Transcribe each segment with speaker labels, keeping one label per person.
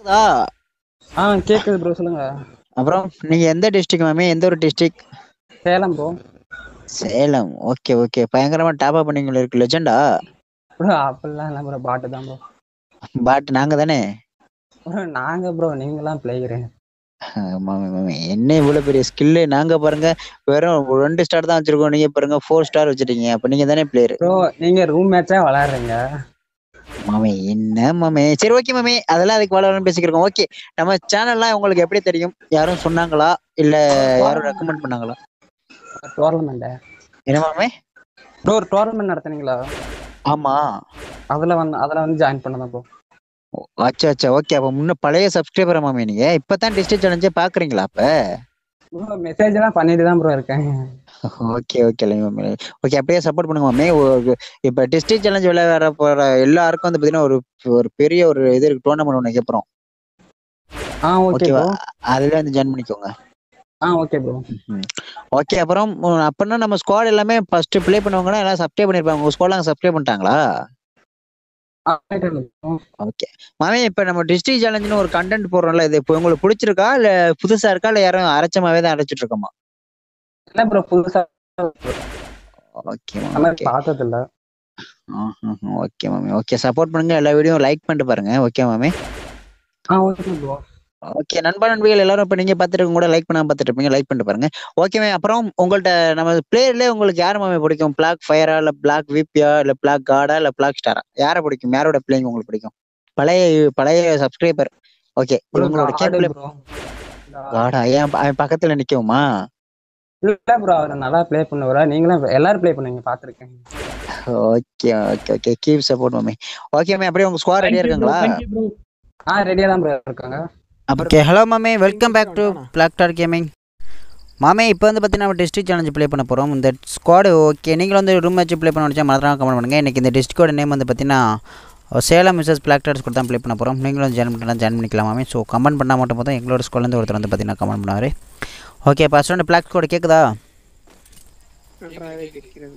Speaker 1: கேக்குதா
Speaker 2: ஆ கேக்குது ப்ரோ சொல்லுங்க
Speaker 1: அப்புறம் நீங்க எந்த டிஸ்ட்ரிக்ட் மாமி எந்த ஒரு district
Speaker 2: Salem bro
Speaker 1: Salem okay okay பயங்கரமா டாப் அப் பண்ணீங்களா இருக்கு லெஜெண்டா
Speaker 2: ப்ரோ அப்படிலாம் இல்லை ப்ரோ பாட்டு தான் ப்ரோ
Speaker 1: பட் நாங்க தானே
Speaker 2: ப்ரோ நாங்க ப்ரோ நீங்களாம் பிளேயரு
Speaker 1: மாமி மாமி என்ன இவ்வளவு பெரிய ஸ்கில்லு நாங்க பாருங்க வெறும் ரெண்டு ஸ்டார் தான் வச்சிருக்கோம் நீங்க பாருங்க ஃபோர் ஸ்டார் வச்சிருக்கீங்க அப்ப நீங்க தானே பிளேயர்
Speaker 2: ப்ரோ நீங்க ரூம் மேட்சா விளையாடுறீங்க
Speaker 1: மாமி என்ன மாமி சரி ஓகே மாமி அதெல்லாம் அதுக்கு வளரணும் பேசிக்கிறோம் ஓகே நம்ம சேனல்லாம் உங்களுக்கு எப்படி தெரியும் யாரும் சொன்னாங்களா இல்ல யாரும் ரெக்கமெண்ட் பண்ணாங்களா
Speaker 2: டோர்னமெண்ட்
Speaker 1: என்ன மாமி
Speaker 2: ப்ரோ ஒரு டோர்னமெண்ட் நடத்துனீங்களா
Speaker 1: ஆமா
Speaker 2: அதுல வந்து அதுல வந்து ஜாயின் பண்ணதான் ப்ரோ
Speaker 1: ஓ, அச்சா அச்சா ஓகே அப்ப முன்ன பழைய சப்ஸ்கிரைபர் மாமி நீங்க இப்பதான் டிஸ்ட்ரிக்ட் சேலஞ்சே பாக்குறீங்களா அப்ப
Speaker 2: ப்ரோ மெசேஜ் எல்லாம் பண்ணிட்டு தான் ப்ரோ இருக்கேன்
Speaker 1: ஓகே ஓகே மாமி ஓகே அப்படியே சப்போர்ட் பண்ணுங்க மாமி ஒரு- இப்ப டிஸ்ட்ரிக்ட் சேலஞ்ச் விளையாட போற எல்லாருக்கும் வந்து பாத்தீங்கன்னா ஒரு ஒரு பெரிய ஒரு இது இருக்கு டோர்னமெண்ட் ஒண்ணு கேட்போம்
Speaker 2: ஆ ஓகே
Speaker 1: ஓகேவா
Speaker 2: ப்ரோ
Speaker 1: அதுல வந்து ஜாயின் பண்ணிக்கோங்க
Speaker 2: ஆ ஓகே ப்ரோ
Speaker 1: ஓகே அப்புறம் உம், அப்படின்னா நம்ம ஸ்குவாட் எல்லாமே ஃபர்ஸ்ட் ப்ளே பண்ணுவாங்கன்னா எல்லாம் சப்ஸ்கிரைப் பண்ணிருப்பாங்க உங்க ஸ்குவாட்லாம் சப்ஸ்கிரைப் பண்ணிட்டாங்களா ஓகே மாமே இப்ப நம்ம டிஸ்ட்ரிக்ட் சேலஞ்சுன்னு ஒரு கண்டென்ட் போடுறோம்ல இது இப்போ உங்களுக்கு பிடிச்சிருக்கா இல்ல புதுசா இருக்கா இல்ல யாரும் அரைச்சமாவே தான் அரைச்சிட்டு இருக்கோமா
Speaker 2: இல்ல ப்ரோ புதுசா
Speaker 1: ஓகே
Speaker 2: அந்த மாதிரி
Speaker 1: ஓகே
Speaker 2: பார்த்தது இல்ல
Speaker 1: ஓகே மாமி ஓகே சப்போர்ட் பண்ணுங்க எல்லா வீடியோ லைக் பண்ணிட்டு பாருங்க ஓகே மாமி
Speaker 2: ஆ ஓகே ப்ரோ
Speaker 1: ஓகே நண்பா நண்பிகள் எல்லாரும் இப்ப நீங்க பார்த்துட்டு கூட லைக் பண்ணாம பார்த்துட்டு இருப்பீங்க லைக் பண்ணிட்டு பாருங்க ஓகே அப்புறம் உங்கள்ட்ட நம்ம பிளேயர்ல உங்களுக்கு யார் மாமி பிடிக்கும் பிளாக் ஃபயரா இல்ல பிளாக் விபியா இல்ல பிளாக் கார்டா இல்ல பிளாக் ஸ்டாரா யாரை பிடிக்கும் யாரோட பிளேயிங் உங்களுக்கு பிடிக்கும் பழைய பழைய சப்ஸ்கிரைபர் ஓகே இவங்களோட கேம் பிளே
Speaker 2: ப்ரோ
Speaker 1: காடா ஏன் அவன் பக்கத்துல நிக்கவுமா
Speaker 2: இல்ல ப்ரோ அவர் நல்லா ப்ளே பண்ணுவாரா நீங்களும் எல்லாரும் ப்ளே பண்ணுவீங்க பாத்துருக்கேன்
Speaker 1: okay okay okay keep support மாமி ஓகே மேம் அப்படியே உங்க ஸ்குவாட் ரெடியா இருக்காங்களா
Speaker 2: ஆ ரெடியா தான் ப்ரோ இருக்காங்க
Speaker 1: ஓகே ஹலோ மாமே welcome back to black tar gaming மாமே இப்போ வந்து பார்த்தீங்கன்னா நம்ம டிஸ்ட்ரிக்ட் சேலஞ்சு ப்ளே பண்ண போகிறோம் இந்த ஸ்குவாடு ஓகே நீங்களும் வந்து ரூம் மேட்ச் ப்ளே பண்ண வச்சா மறந்துடாம கமெண்ட் பண்ணுங்கள் இன்றைக்கி இந்த டிஸ்ட்ரிக்டோட நேம் வந்து பார்த்தீங்கன்னா சேலம் மிஸ்ஸஸ் பிளாக் டார்ஸ் கூட தான் ப்ளே பண்ண போகிறோம் நீங்களும் ஜாயின் பண்ணலாம் ஜாயின் பண்ணிக்கலாம் மாமே ஸோ கமெண்ட் பண்ணால் மட்டும் போதும் எங்களோட ஸ்கூல்லேருந்து ஒருத்தர் வந்து பார்த்தீங்கன்னா கமெண்ட் பண்ணுவார் ஓகே ஃபஸ்ட் வந்து பிளாக் ஸ்குவாட் கேட்குதா
Speaker 3: நன்றாகவே இருக்கிறது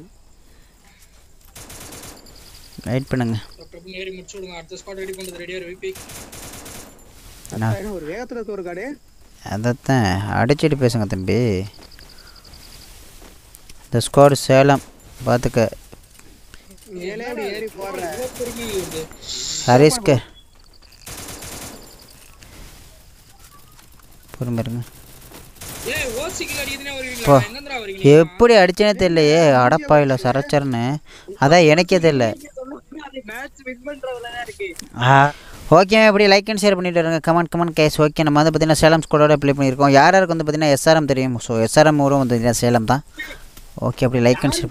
Speaker 1: வெயிட் பண்ணுங்க
Speaker 4: பிரபு ஏறி முடிச்சு விடுங்க அடுத்த ஸ்குவாட் ரெடி பண்றது ரெடியா விபி
Speaker 1: நான்
Speaker 3: என்ன ஒரு வேகத்துல இருக்க ஒரு காடு
Speaker 1: அதைத்தான் அடிச்சிட்டு பேசுங்க தம்பி இந்த ஸ்குவாடு சேலம் பார்த்துக்க
Speaker 3: மேலே அப்படி ஏறி போடுற
Speaker 4: பொறுமை வருது
Speaker 1: ஹரிஸ்க்கு பொறுமை இருங்க
Speaker 4: ஏய் ஓசிக்கல அடிக்குதுனே
Speaker 1: போ.
Speaker 4: வருவீங்களா எங்கந்திரா வரீங்க
Speaker 1: எப்படி அடிச்சேனே தெரியலையே அடப்பாயில சரச்சரன்னு அதான் எனக்கே தெரியல
Speaker 3: மேட்ச் வின் பண்றதுல தான் இருக்கு
Speaker 1: ஓகே இப்படி லைக் அண்ட் ஷேர் பண்ணிட்டு இருங்க கமெண்ட் கமெண்ட் கேஸ் ஓகே நம்ம வந்து பார்த்தீங்கன்னா சேலம் ஸ்கூலோட ப்ளே பண்ணியிருக்கோம் யார் யாருக்கு வந்து பார்த்தீங்கன்னா எஸ்ஆர்எம் தெரியும் ஸோ எஸ்ஆர்எம் ஊரும் வந்து பார்த்தீங்கன்னா சேலம் தான் ஓகே அப்படி லைக் அண்ட் ஷேர்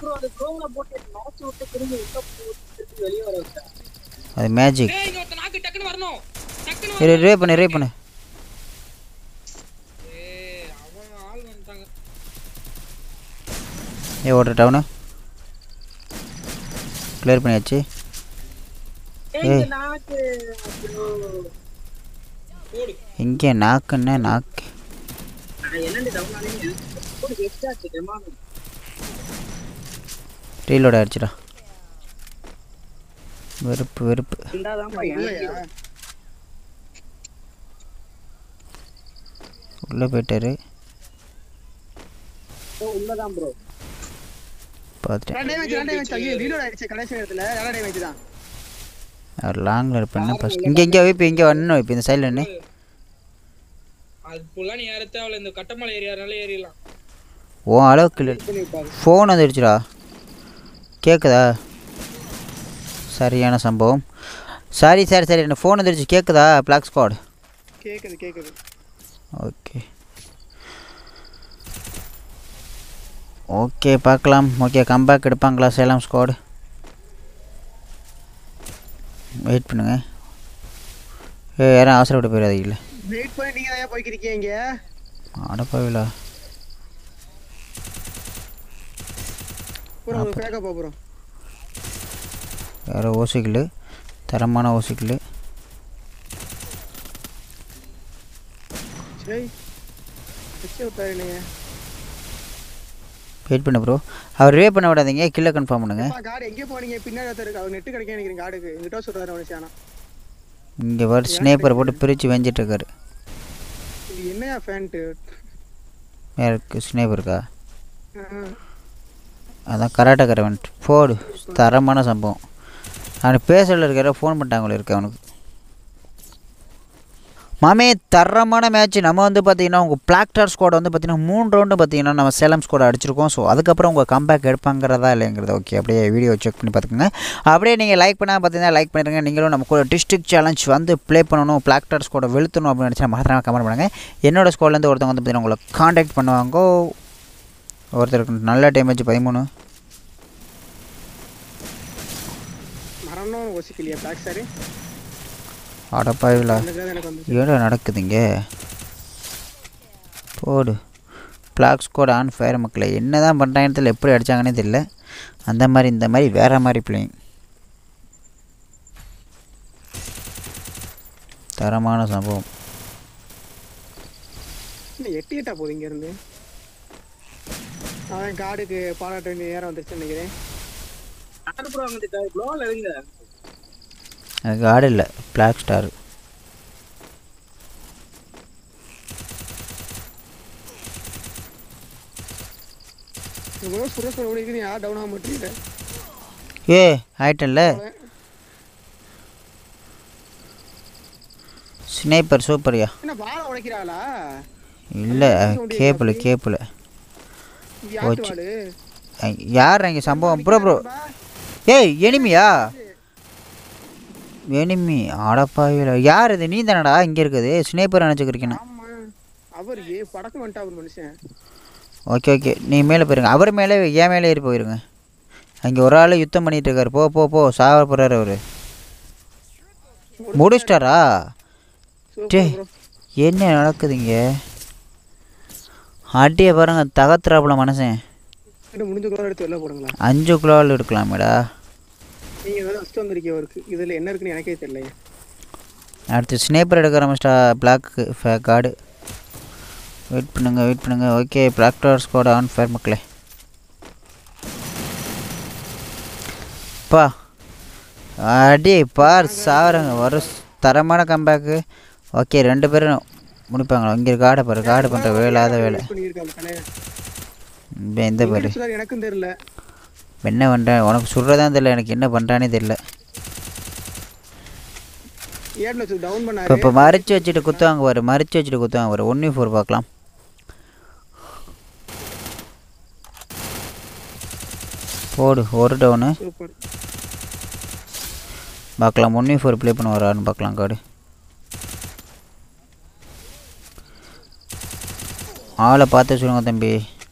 Speaker 1: அது மேஜிக்
Speaker 4: ஏய் இங்க ஒருத்த நாக்கு டக்குன்னு வரணும் டக்குன்னு
Speaker 1: இரு ரே பண்ணு ரே பண்ணு
Speaker 4: ஏய் அவன் ஆள் வந்துட்டாங்க
Speaker 1: ஏ ஓடுற டவுனு கிளியர் பண்ணியாச்சு ஏய்
Speaker 4: போடு
Speaker 1: இங்கே நாக்குன்னு நாக்கு ரீலோட ஆயிடுச்சுடா வெறுப்பு வெறுப்பு உள்ளே போயிட்டாரு பார்த்துட்டேன்
Speaker 3: ரெண்டே மேட்ச் ரெண்டே மேட்ச் ஐயோ ரீலோட் ஆயிடுச்சு கடைசி நேரத்துல நல்ல டேமேஜ் தான்
Speaker 1: அவர் லாங்கில் இருப்பேன் ஃபஸ்ட் இங்கே இங்கே வைப்பு இங்கே வரணும் இப்போ இந்த சைடில் நின்று
Speaker 4: அது ஃபுல்லா நீ ஏற தேவையில்ல இந்த கட்டமலை ஏரியானால ஏறிடலாம்
Speaker 1: ஓ அளவுக்கு இல்லை ஃபோன் வந்துடுச்சுடா கேட்குதா சரியான சம்பவம் சாரி சாரி சரி எனக்கு ஃபோன் வந்துடுச்சு கேட்குதா பிளாக் ஸ்குவாட்
Speaker 3: கேக்குது கேக்குது
Speaker 1: ஓகே ஓகே பார்க்கலாம் ஓகே கம்பேக் எடுப்பாங்களா சேலம் ஸ்குவாடு வெயிட் பண்ணுங்க ஏ யாரும் அவசரப்பட்டு போயிடாதீங்கள
Speaker 3: வெயிட் பண்ணி நீங்க தான் போய்க்கிறீங்க இங்க
Speaker 1: அடப்பாவிலா
Speaker 3: பூரா ஒரு பேக்க போறோம்
Speaker 1: வேறு ஓசிக்கல் தரமான ஓசிக்கல்
Speaker 3: சரி வச்சு விட்டாரு நீங்க
Speaker 1: வெயிட் பண்ணு ப்ரோ அவர் ரே பண்ண விடாதீங்க கில்ல கன்ஃபார்ம் பண்ணுங்க
Speaker 3: காடு எங்கே போனீங்க பின்னாடி ஒருத்தர் இருக்கு அவர் நெட்டு கிடைக்க நினைக்கிறேன் காடுக்கு எங்கிட்ட சொல்றாரு அவனு சேனா
Speaker 1: இங்கே வர ஸ்னேப்பரை போட்டு பிரித்து வெஞ்சிட்ருக்காரு
Speaker 3: இது என்னையா ஃபேண்ட்டு
Speaker 1: யாருக்கு ஸ்னேப்பருக்கா அதான் கராட்டக்காரவன் போடு தரமான சம்பவம் அவனுக்கு பேசல இருக்கிற ஃபோன் பண்ணிட்டாங்களே இருக்கு அவனுக்கு மாமே தரமான மேட்ச் நம்ம வந்து பார்த்தீங்கன்னா உங்கள் பிளாக்டார் ஸ்குவாட் வந்து பார்த்தீங்கன்னா மூணு ரவுண்டு பார்த்தீங்கன்னா நம்ம சேலம் ஸ்குவாட் அடிச்சிருக்கோம் ஸோ அதுக்கப்புறம் உங்கள் கம்பேக் எடுப்பாங்கிறதா இல்லைங்கிறது ஓகே அப்படியே வீடியோ செக் பண்ணி பார்த்துக்கோங்க அப்படியே நீங்கள் லைக் பண்ணால் பார்த்தீங்கன்னா லைக் பண்ணிடுங்க நீங்களும் நம்ம கூட டிஸ்ட்ரிக்ட் சேலஞ்ச் வந்து ப்ளே பண்ணணும் பிளாக்டார் ஸ்குவாடை வெளுத்தணும் அப்படின்னு நினச்சா மறந்துடாம கமெண்ட் பண்ணுங்கள் என்னோட ஸ்குவாட்லேருந்து ஒருத்தவங்க வந்து பார்த்தீங்கன்னா உங்களை காண்டாக்ட் பண்ணுவாங்க ஒருத்தருக்கு நல்ல டேமேஜ் பதிமூணு
Speaker 3: மரணம் யோசிக்கலையா பிளாக் சாரி
Speaker 1: அடப்பாவிலா
Speaker 3: அந்த எனக்கு வந்து
Speaker 1: ஏடா நடக்குதுங்க போடு பிளாக் ஸ்கோட் ஆன் ஃபயர் மக்களை என்ன தான் பண்ணுறாங்கன்னு எப்படி அடித்தாங்கன்னே தெரியல அந்த மாதிரி இந்த மாதிரி வேறு மாதிரி பிள்ளைங்க தரமான சம்பவம்
Speaker 3: இன்னும் எட்டி எட்டா போகுது இங்க இருந்து அவன் காடுக்கு பாராட்ட வேண்டிய நேரம் வந்துருச்சுன்னு நினைக்கிறேன்
Speaker 4: யாரு ப்ரோ அங்கிட்டு ப்ளோவில் இருங்க
Speaker 1: எனக்கு ஆடு இல்லை பிளாக் ஸ்டார்
Speaker 3: இவ்வளோ சுர சுர ஓடிக்கு நீ யார் டவுன் ஆக மாட்டேங்கிற
Speaker 1: ஏ ஆயிட்டல்ல ஸ்னேப்பர் சூப்பர்யா
Speaker 3: என்ன வாழை உடைக்கிறாளா
Speaker 1: இல்லை கேப்பில் கேப்பில்
Speaker 3: இது யாட்டு வாடு
Speaker 1: யார் இங்கே சம்பவம் ப்ரோ ப்ரோ ஏய் எனிமியா எனிமி அடப்பாவில யார் இது நீ தானடா இங்கே இருக்குது ஸ்னேப்பர் நினச்சிக்கிறீங்கண்ணா
Speaker 3: ஆமா அவர் ஏ படக்கம் வந்துட்டா அவர் மனுஷன்
Speaker 1: ஓகே ஓகே நீ மேலே போயிருங்க அவர் மேலே என் மேலே ஏறி போயிருங்க அங்கே ஒரு ஆள் யுத்தம் பண்ணிட்டு இருக்காரு போ போ போ சாவ போகிறாரு அவர் முடிச்சிட்டாரா டேய்.
Speaker 3: சூப்பர் ப்ரோ
Speaker 1: என்ன நடக்குதுங்க அடியை பாருங்க தகத்துறாப்புல மனுஷன்
Speaker 3: இன்னும் முடிஞ்ச கூட எடுத்து வெளில போடுங்களா
Speaker 1: அஞ்சு கிலோவில் எடுக்கலாமேடா
Speaker 3: நீங்க வேலை ஃபஸ்ட்டு வந்திருக்கீங்க அவருக்கு இதுல என்ன இருக்குன்னு எனக்கே தெரியல
Speaker 1: அடுத்து ஸ்னேப்பர் எடுக்க ஆரம்பிச்சிட்டா பிளாக் கார்டு வெயிட் பண்ணுங்க வெயிட் பண்ணுங்க okay black tower squad on fire மக்களே பா அடி பார் சாவரங்க ஒரு ஸ்- தரமான கம்பேக்கு ஓகே ரெண்டு பேரும் முடிப்பாங்களா இங்கே காடை பாரு காடு பண்ணுற வேலாத வேலை
Speaker 3: பண்ணியிருக்காங்க கலைய
Speaker 1: இந்த இந்த பாரு
Speaker 3: எனக்கும் தெரியல
Speaker 1: என்ன பண்ணுறேன் உனக்கு சொல்கிறதான் தெரியல எனக்கு என்ன பண்ணுறானே தெரியல
Speaker 3: ஏட்ல வச்சு டவுன்
Speaker 1: இப்போ
Speaker 3: பண்ணாரு
Speaker 1: இப்போ மறைச்சு வச்சுட்டு குத்துவாங்க பாரு மறைச்சு வச்சுட்டு குத்துவாங்க பாரு ஒன்று ஃபோர் பார்க்கலாம் போடு ஒரு டவுனு
Speaker 3: சூப்பர்
Speaker 1: பார்க்கலாம் ஒன்று ஃபோர் ப்ளே பண்ண வரான்னு பார்க்கலாம் காடு ஆளை பார்த்து சொல்லுங்க தம்பி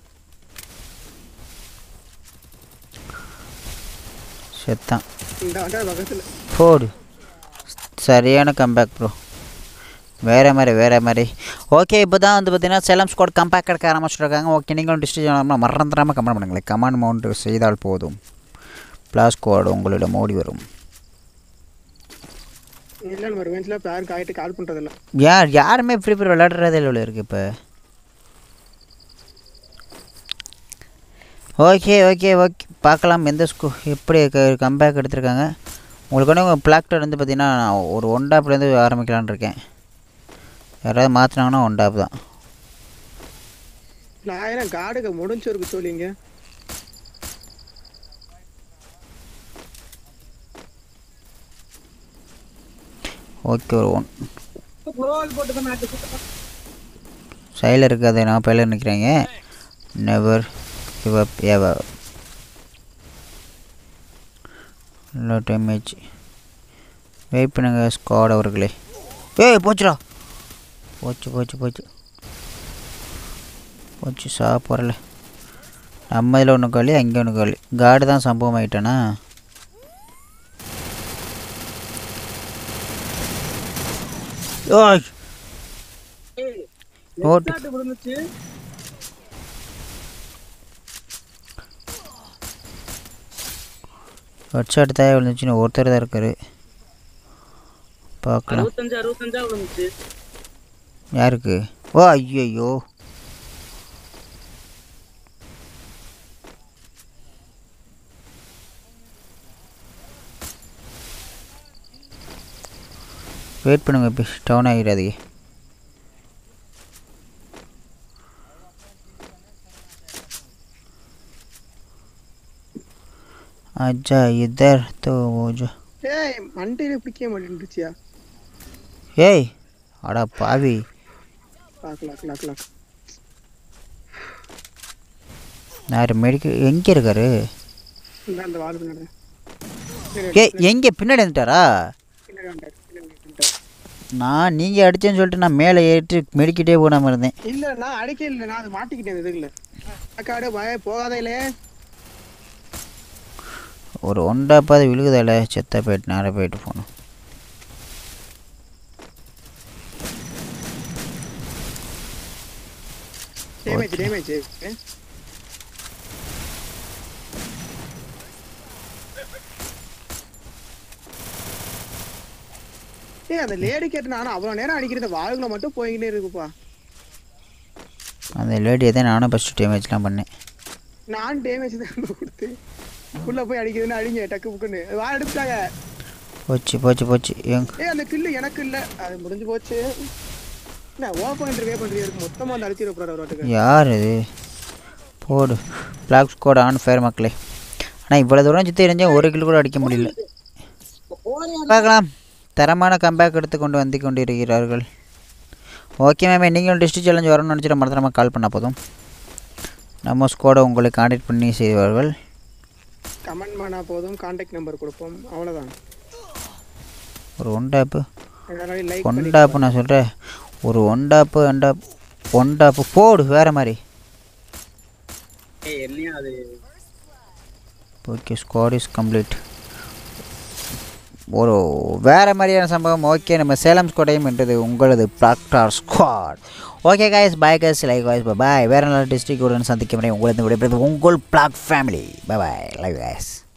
Speaker 1: செத்தான்
Speaker 3: இந்த வண்டா பக்கத்துல
Speaker 1: போடு சரியான கம்பேக் ப்ரோ வேறு மாதிரி வேறு மாதிரி ஓகே இப்போ தான் வந்து பார்த்தீங்கன்னா சேலம் ஸ்குவாட் கம்பேக் எடுக்க ஆரம்பிச்சிருக்காங்க ஓகே நீங்களும் டிஸ்ட்ரிக்ட் மறந்துடாமல் கமெண்ட் பண்ணுங்களேன் கமெண்ட் மவுண்ட் செய்தால் போதும் பிளாஸ் ஸ்குவாட் உங்களிடம் ஓடி வரும்
Speaker 3: இல்ல நம்ம ரிவெஞ்சில் யாருக்கு ஆகிட்டு கால் பண்றதில்ல
Speaker 1: யார் யாருமே ஃப்ரீ ஃபயர் விளையாடுறதே இல்லை இருக்குது இப்போ ஓகே ஓகே ஓகே பார்க்கலாம் எந்த ஸ்கூ எப்படி கம்பேக் எடுத்திருக்காங்க உங்களுக்கு வந்து உங்கள் பிளாக்டர் வந்து பார்த்தீங்கன்னா நான் ஒரு ஒன் டாப்லேருந்து ஆரம்பிக்கலான்னு இருக்கேன் யாராவது மாற்றினாங்கன்னா ஒன் டாப் தான்
Speaker 3: ஆயிரம் காடுக்கு முடிஞ்சவருக்கு சொல்லிங்க
Speaker 1: ஓகே ஒரு ஒன்
Speaker 4: ப்ளோவில் போட்டு தான் மேட்ச்
Speaker 1: சைடில் இருக்காது நான் பையில நிற்கிறேங்க never give up ever low damage wait பண்ணுங்க ஸ்குவாட் அவர்களே ஏய் போச்சுடா போச்சு போச்சு போச்சு போச்சு சாப்பிட்றல நம்ம இதில் ஒன்று காலி அங்கே ஒன்று காலி காடு தான் சம்பவம் ஆகிட்டேனா ஓய் ஓட்டு
Speaker 4: ஷாட் விழுந்துச்சு
Speaker 1: ஹெட்ஷாட் தான் விழுந்துச்சுன்னு ஒருத்தர் தான் இருக்காரு பார்க்கலாம்
Speaker 4: அறுபத்தஞ்சு அறுபத்தஞ்சா விழுந்துச்சு
Speaker 1: யாருக்கு ஓ ஐயோ வெயிட் பண்ணுங்க இப்போ டவுன் ஆகிடாதீங்க अच्छा इधर तो वो जो
Speaker 3: ஏய் மண்டையில பிடிக்கவே மாட்டேன்ருச்சியா
Speaker 1: ஏய் அடா பாவி
Speaker 3: லாக் லாக் லாக் லாக்
Speaker 1: யார் மெடிக்கல் எங்கே இருக்காரு
Speaker 3: இந்த அந்த வால் பின்னாடி
Speaker 1: ஏய் எங்கே பின்னாடி வந்துட்டாரா
Speaker 3: பின்னாடி வந்துட்டாரு, பின்னாடி வந்துட்டாரு.
Speaker 1: நான் நீங்கள் அடிச்சேன்னு சொல்லிட்டு நான் மேலே ஏறிட்டு மெடிக்கிட்டே போடாமல் இருந்தேன்
Speaker 3: இல்ல நான் அடிக்க இல்லை நான் அது மாட்டிக்கிட்டேன் இந்த இதுல அக்காடு பய போகாத இல்ல
Speaker 1: ஒரு ஒண்டாப்பாது விழுகுதால செத்த போயிட்டு நேரம் போயிட்டு போகணும்
Speaker 3: டேமேஜ் டேமேஜ் ஏய் அந்த லேடி கேட்டு நானும் அவ்வளோ நேரம் அடிக்கிறது வாளுகளை மட்டும் போய்கிட்டே இருக்குப்பா
Speaker 1: அந்த லேடியை தான் நானும் ஃபஸ்ட்டு டேமேஜ்லாம் பண்ணேன்
Speaker 3: நான் டேமேஜ் தான் கொடுத்து உள்ள போய் அடிக்கிறதுன்னு அடிங்க டக்கு புக்குன்னு வா எடுத்துட்டாங்க
Speaker 1: போச்சு போச்சு போச்சு எங்க
Speaker 3: ஏய் அந்த கில்லு எனக்கு இல்ல அது முடிஞ்சு போச்சு என்ன ஓப்பன் வே பண்றீங்க இருக்கு மொத்தமா வந்து அடிச்சிட போறாரு ஒரு வாட்டுக்கு
Speaker 1: யார் இது போடு பிளாக் ஸ்குவாட் ஆன் ஃபேர் மக்களே ஆனால் இவ்வளோ தூரம் சுற்றி எரிஞ்சால் ஒரு கிலோ கூட அடிக்க முடியல பார்க்கலாம் தரமான கம்பேக் எடுத்து கொண்டு வந்து கொண்டு இருக்கிறார்கள் ஓகே மேம் நீங்களும் டிஸ்ட்ரிக் சேலஞ்ச் வரணும்னு நினச்சிட்டு மறந்துடாமல் கால் பண்ணால் போதும் நம்ம ஸ்குவாடை உங்களை கான்டாக்ட் பண்ணி செய்வார்கள்
Speaker 3: கமெண்ட் பண்ணா போதும் கான்டாக்ட் நம்பர் கொடுப்போம் அவ்வளவுதான்
Speaker 1: ஒரு ஒண்டாப்பு
Speaker 3: எல்லாரும் லைக்
Speaker 1: ஒண்டாப்பு நான் சொல்கிறேன் ஒரு ஒண்டாப்பு ஒண்டாப்பு ஒண்டாப்பு போடு வேறு மாதிரி ஓகே ஸ்குவாட் இஸ் கம்ப்ளீட் ஒரு வேறு மாதிரியான சம்பவம் ஓகே நம்ம சேலம் ஸ்குவாடையும் என்றது உங்களது ப்ராக்டார் squad okay guys bye guys like voice bye வேறு நல்ல டிஸ்ட்ரிக்ட் உடன் சந்திக்கும் வரை உங்களது விடைபெறுவது உங்கள் black family bye live guys